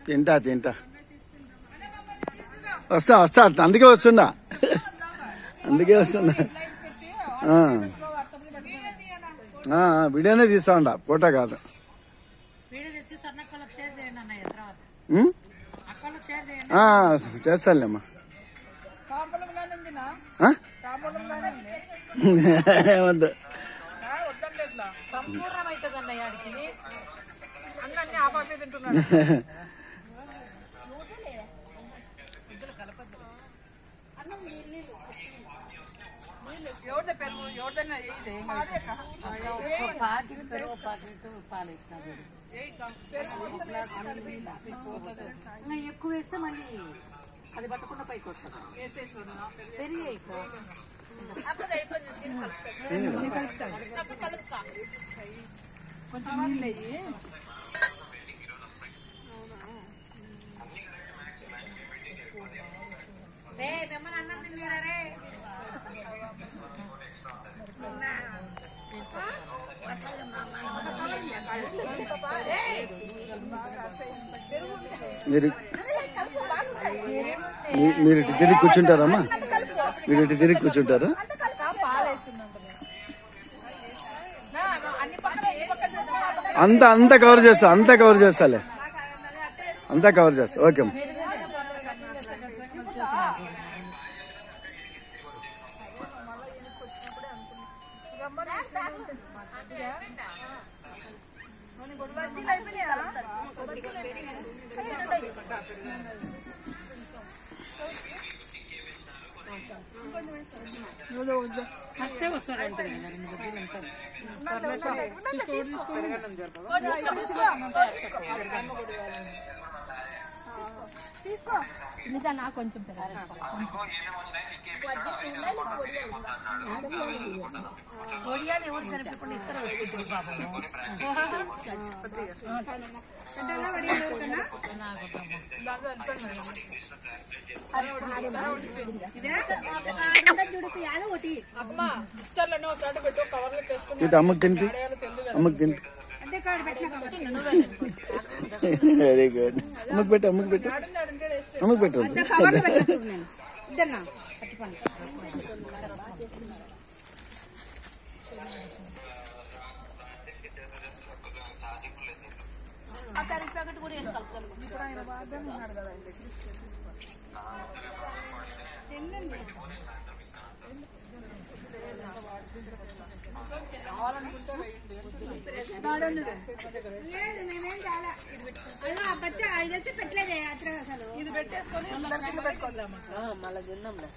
తింటా తింటా వస్తా వస్తా అందుకే వస్తుందా అందుకే వస్తుందా ఆ. ఆ, వీడియోనే తీస్తా ఉండా ఫోటో కాదు వీడియో తెచ్చి సన్నక్కలకు షేర్ చేయండి అన్నయ్య తర్వాత ఉం? అక్కలకు షేర్ చేయండి ఆ, చేస్తానులేమ్మా తాంబూలంగానే ఉందినా ఆ? తాంబూలంగానే ఉంది వద్దు ఆ, వద్దండి ఇట్లా సంపూర్ణమైతుంది అన్నయ్య ఆడికి అన్న అన్ని ఆ పాపే తింటున్నాడు ఎవరిదే పెరుగు ఎవరిదైనా వేయలే ఏం కాదు. ఒక పాకెట్ పెరుగు ఒక పాకెట్ పాలు ఇచ్చిన ఇంకా ఎక్కువ వేస్తే మళ్ళీ అది పట్టకుండా పైకి వస్తుంది పెరిగి కొంచెం నీళ్ళు వేయి మిమ్మల్ని అన్నం తిన్నారా రే మీరు మీ- మీరు ఇటు తిరిగి కూర్చుంటారమ్మా మీరు ఇటు తిరిగి కూర్చుంటారా అంతా అంతా కవర్ చేస్తా అంతా కవర్ చేస్తాలే అంతా కవర్ చేస్తా ఓకే అమ్మా అక్షయ వస్తాడంటే కదా రెండు బుడ్డీలు ఉంటాయి కొడియాలు ఎవరు కనిపించకుండా ఇస్తారు పెట్టుకుంటారు అమ్మ ఇస్తారులోనే ఒక చోట పెట్టు కవర్లో తీసుకుని ఇటు అమ్మకి తినిపి అమ్మకి తినిపి వెరీ గుడ్ అమ్మకి పెట్టు అమ్మకి పెట్టు అమ్మకి పెట్టు ఆ కర్రీ ప్యాకెట్ కూడా వేసి కలుపుకోవాలి ఇది పెట్టేసుకొని లంచ్కి పెట్టుకుందామా మళ్ళీ తిన్నాంలే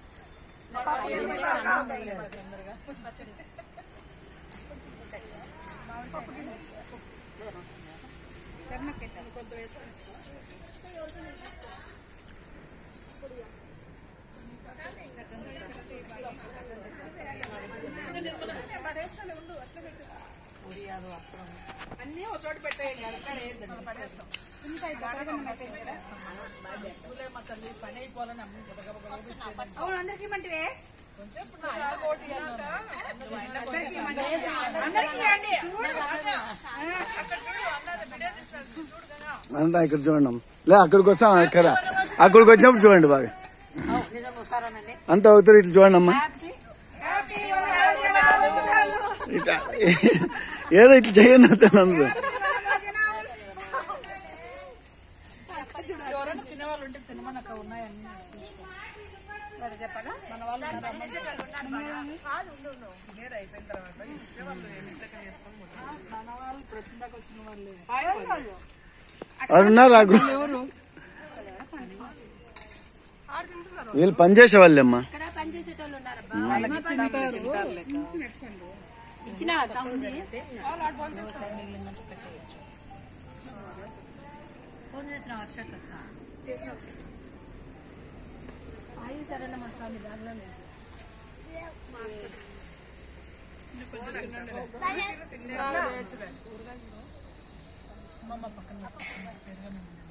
అన్ని ఒక చోట పెట్టేయండి అక్కడ వేయద్దండి పడేస్తాం మా తల్లి పని అయిపోవాలని అమ్మ అవును అందరికి ఇమ్మంటే కొంచెం ఇప్పుడు నా ఆయన కోటి అన్నాను. అందరికి ఇవ్వండి చూడు అక్కడ చూడు అందరు వీడియో తీస్తారు చూడు కదా అంతా ఇక్కడ చూడండి అమ్మ. లే అక్కడికి వస్తాం అక్కడ అక్కడికి వచ్చినప్పుడు చూడండి బాగా నిజంగా వస్తారానండి అంతా అవుతారు ఇట్లా చూడండి అమ్మా ఇట్లా ఏదో ఇట్లా చేయండి అంతే అందరూ ఎవరైనా తినేవాళ్ళు ఉంటే తినమని అక్కడ ఉన్నాయని చెప్పనా మన వాళ్ళు తినేది అయిపోయిన తర్వాత ఇచ్చే వాళ్ళు ఎన్నికలు చేసుకొని పోతారు. మన వాళ్ళు ఇప్పుడు వచ్చిందాక వచ్చిన వాళ్ళు వాడు ఉన్నారు ఆ గ్రూప్ వీళ్ళు పనిచేసే వాళ్ళేమ్మా ఇచ్చిన ఫోన్ చేసిన వర్షక్క అయ్యి సరేనా మా స్వామి దానిలోనే అమ్మమ్మ పక్కన పెట్టుకో. పెరగనండి.